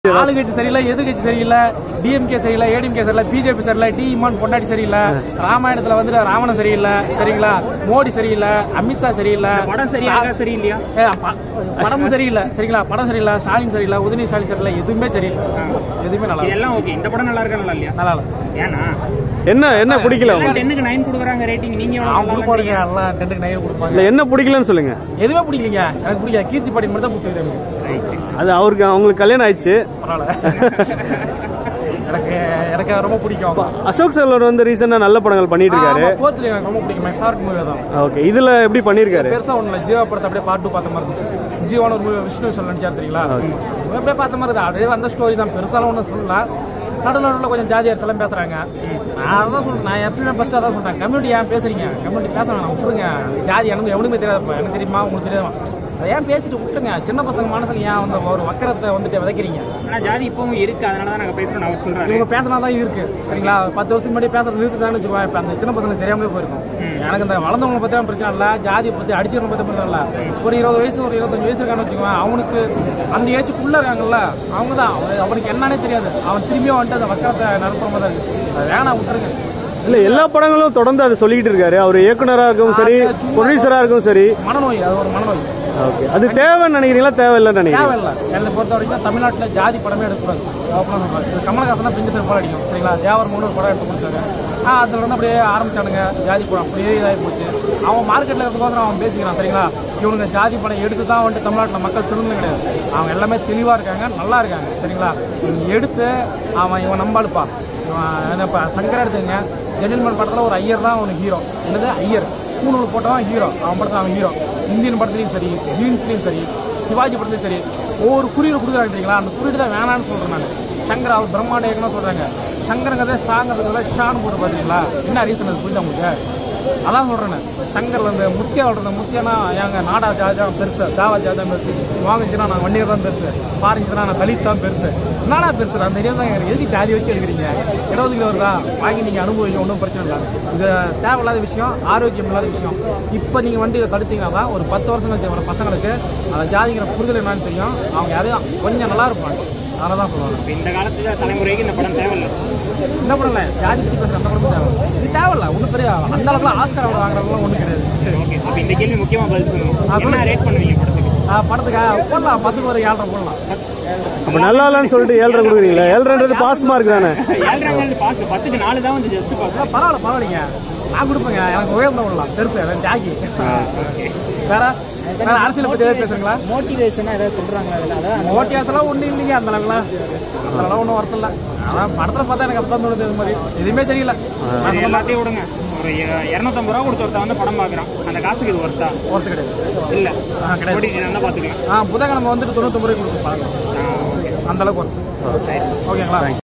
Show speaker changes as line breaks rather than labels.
ஆளுங்கட்சி சரியில்லை எதிர்கட்சி சரியில்லை டிஎம்கே சரியில்லை ஏடிஎம்கே சரியில்லை பிஜேபி சரியில்லை டி இமான் பொண்டாட்டி சரியில்லை ராமாயணத்துல வந்துட்டு ராவணன் சரியில்லை சரிங்களா மோடி சரியில்லை அமித்ஷா சரியில்லை
படம் சரியா சரியில்லையா
ஏ, ப- படமும் சரியில்லை சரிங்களா படம் சரியில்லை ஸ்டாலின் சரியில்லை உதயநிதி ஸ்டாலின் சரியில்லை எதுவுமே சரியில்லை எதுவுமே நல்லா இல்ல.
இதெல்லாம் ஓகே இந்த படம் நல்லா இருக்கா நல்லா இல்லையா
நல்லா இல்லை
ஏன்னா
என்ன என்ன பிடிக்கல உங்களுக்கு
டென்னுக்கு நைன் கொடுக்குறாங்க ரேட்டிங் நீங்க எவ்வளவு
அவன் கொடுப்பாருங்க எல்லாம் டென்ட்டுக்கு நைன் கொடுப்பாங்க
இல்ல என்ன பிடிக்கலன்னு சொல்லுங்க
எதுவுமே பிடிக்கலீங்க எனக்கு பிடிக்கல கீர்த்தி பாட்டி மட்டும் தான் பிடிச்சிருக்காங்க
அது அவருக்கு அவங்களுக்கு கல்யாணம் ஆயிடுச்சு
பரவாயில்ல எனக்கு எனக்கு ரொம்ப பிடிக்கும்
அசோக் செல்வர் வந்து ரீசெண்டா நல்ல படங்கள் பண்ணிட்டு இருக்காரு
போர்த்துல எனக்கு ரொம்ப பிடிக்கும் மை ஃபேவரட் மூவி தான்
ஓகே இதுல எப்படி பண்ணிருக்காரு
பெருசா ஒண்ணு இல்ல ஜீவா படத்தை அப்படியே பார்ட் டூ பார்த்த மாதிரி இருந்துச்சு ஜீவான ஒரு movie விஷ்ணு விஷால் நடிச்சார் தெரியுங்களா அப்படியே பார்த்த மாதிரி தான் அப்படியே வந்த ஸ்டோரி தான் பெருசாலாம் ஒன்றும் சொல்லல நடுவில் நடுவில் கொஞ்சம் ஜாதியார் எல்லாம் பேசுறாங்க நான் அதான் சொல்றேன் நான் எப்பயுமே ஃபர்ஸ்ட் அதான் சொல்றேன் கம்யூனிட்டி ஏன் பேசுறீங்க கம்யூனிட்டி பேச வேணாம் விட்டுருங்க ஜாதி எனக்கு எவனுமே தெரியாதுப்பா எனக்கு தெரியுமா உங்களுக்கு தெரியாதா அதை ஏன் பேசிட்டு விட்டுருங்க சின்ன பசங்க மனசுல ஏன் வந்து ஒரு வக்கரத்தை வந்துட்டு விதைக்கிறீங்க
ஆனா ஜாதி இப்பவும் இருக்கு அதனால தான் நாங்க பேசுறோம் அவர் சொல்றாரு
இவங்க பேசினா தான் இருக்கு சரிங்களா பத்து வருஷத்துக்கு முன்னாடி பேசுறது இருக்குதான்னு வச்சுக்கோங்க இப்ப அந்த சின்ன பசங்களுக்கு தெரியாமலே போயிருக்கும் எனக்கு இந்த வளர்ந்தவங்களை பத்தி பிரச்சனை இல்ல ஜாதியை பத்தி அடிச்சவங்களை பத்தி பிரச்சனை இல்ல ஒரு இருபது வயசு ஒரு இருபத்தஞ்சு வயசு இருக்கான்னு வச்சுக்கோங்க அவனுக்கு அந்த ஏஜுக்குள்ள இருக்காங்கல்ல அவங்க தான் அவனுக்கு என்னன்னே தெரியாது அவன் திரும்பியும் வந்துட்டு அந்த வக்கரத்தை நிரப்புற மாதிரி தான் இருக்கு அது வேணாம் விட்டுருங்க
இல்ல எல்லா படங்களும் தொடர்ந்து அதை சொல்லிக்கிட்டு இருக்காரு அவர் இயக்குனரா இருக்கும் சரி ப்ரொடியூசரா இருக்கும் சரி
மனநோய் அது ஒரு மனநோய்
ஓகே அது தேவைன்னு நினைக்கிறீங்களா தேவையில்லைன்னு நினைக்கிறீங்க
தேவையில்லை என்னை பொறுத்த வரைக்கும் தமிழ்நாட்டில் ஜாதி படமே எடுக்கக்கூடாது ஓப்பனாக சொல்றேன் இது கமலஹாசன் தான் பிஞ்சு படம் அடிக்கும் சரிங்களா தேவர் மூணு ஒரு படம் எடுத்து கொடுத்தாங்க ஆ அதில் வந்து அப்படியே ஆரம்பிச்சானுங்க ஜாதி படம் அப்படியே இதாகி போச்சு அவன் மார்க்கெட்டில் இருக்கிறதுக்கோசரம் அவன் பேசிக்கிறான் சரிங்களா இவனுங்க ஜாதி படம் எடுத்து தான் வந்துட்டு தமிழ்நாட்டில் மக்கள் திரும்ப கிடையாது அவங்க எல்லாமே தெளிவாக இருக்காங்க நல்லா இருக்காங்க சரிங்களா இவங்க எடுத்து அவன் இவன் நம்பாளுப்பா இவன் என்னப்பா சங்கரா எடுத்துங்க ஜென்டில்மேன் படத்தில் ஒரு ஐயர் தான் அவனுக்கு ஹீரோ என்னது ஐயர் பூணூல் போட்டவன் ஹீரோ அவன் படத்தில் அவன் ஹீரோ இந்தியன் படத்துலையும் சரி ஜீன்ஸ்லையும் சரி சிவாஜி படத்துலையும் சரி ஒவ்வொரு குறியீடு கொடுக்குறாங்க தெரியுங்களா அந்த குறியீடு தான் வேணான்னு சொல்றேன் நான் சங்கர் அவர் பிரம்மாண்ட இயக்கணும் சொல்றாங்க சங்கரங்கிறத ஷாங்கிறதுல ஷான்னு போட்டு பார்த்தீங்களா என்ன ரீசன் அது புரியுதா உங்களுக்கு அதான் சொல்றேன் நான். சங்கர்ல இந்த முத்தியா சொல்றது முத்தியனா எங்க நாடா ஜாஜா பெருசு தாவா ஜாஜா பெருசு வாங்கிச்சுன்னா நான் வண்டியர் தான் பெருசு பாருச்சுன்னா நான் தலித் தான் பெருசு நானா பெருசு அந்த ஏரியா தான் எனக்கு எதுக்கு ஜாதி வச்சு எடுக்கிறீங்க இருபது கிலோ வருதா வாங்கி நீங்க அனுபவிங்க ஒன்றும் பிரச்சனை இல்லை இது தேவையில்லாத விஷயம் ஆரோக்கியம் இல்லாத விஷயம் இப்போ நீங்க வண்டி இதை தடுத்தீங்கன்னா தான் ஒரு பத்து வருஷம் கழிச்சு வர பசங்களுக்கு அந்த ஜாதிங்கிற புரிதல் என்னன்னு தெரியும் அவங்க அதையும் கொஞ்சம் நல்லா இருப்பாங்க அதனால தான் சொல்லுவாங்க
இப்ப இந்த காலத்துல தலைமுறைக்கு இந்த படம் தேவையில்ல
என்ன பண்ணல ஜாதி பத்தி பேசுற அந்த படமும் தேவை இது தேவையில்ல ஒன்றும் பெரிய அந்த அளவுக்குலாம் ஆஸ்கர் அவார்டு வாங்குறதுலாம் ஒன்றும் கிடையாது
ஓகே அப்ப இந்த கேள்வி முக்கியமா பதில்
ஆ,
சொல்லணும்
சொல்லுங்க.
என்ன ரேட் பண்ணுவீங்க படத்துக்கு
ஆ, படத்துக்கா போடலாம் பத்துக்கு ஒரு ஏழரை போடலாம்
அப்ப நல்லா இல்லைன்னு சொல்லிட்டு ஏழரை கொடுக்குறீங்களா ஏழரைன்றது பாஸ் மார்க் தானே
ஏழரை பாஸ் பத்துக்கு நாலு தான் வந்து ஜஸ்ட் பாஸ்
ஆ, பரவாயில்ல பரவாயில்லைங்க நான் கொடுப்பேங்க எனக்கு உயர்ந்த விடலாம் பெருசு எனக்கு ஜாகி வேற வேற அரசியலை பத்தி ஏதாவது பேசுறீங்களா
மோட்டிவேஷனா ஏதாவது சொல்றாங்க அதுல அதான்
ஓட்டியாசெல்லாம் ஒன்றும் இல்லைங்க அந்த அளவுக்குலாம் அந்த அளவுலாம் ஒன்றும் வரத்தில்ல அதான் படத்தில் பார்த்தா எனக்கு அப்பதான் தோணுது இது மாதிரி எதுவுமே சரியில்லை
அது எல்லாத்தையும் விடுங்க ஒரு இரநூத்தம்பது ரூபா கொடுத்து ஒருத்தன் வந்து படம் பாக்குறான் அந்த காசுக்கு இது ஒர்த்தா
ஒருத்து கிடையாது
இல்ல
ஆ கிடையாது
ஓடிட்டு நல்லா பாத்துக்கலாம்
ஆ புதன்கிழமை வந்துட்டு தொண்ணூத்தொம்பது ரூபாய் கொடுக்கும் பாருங்க
ஆ, okay.
அந்த அளவுக்கு ஒர்த்து
சரி.
ஓகேங்களா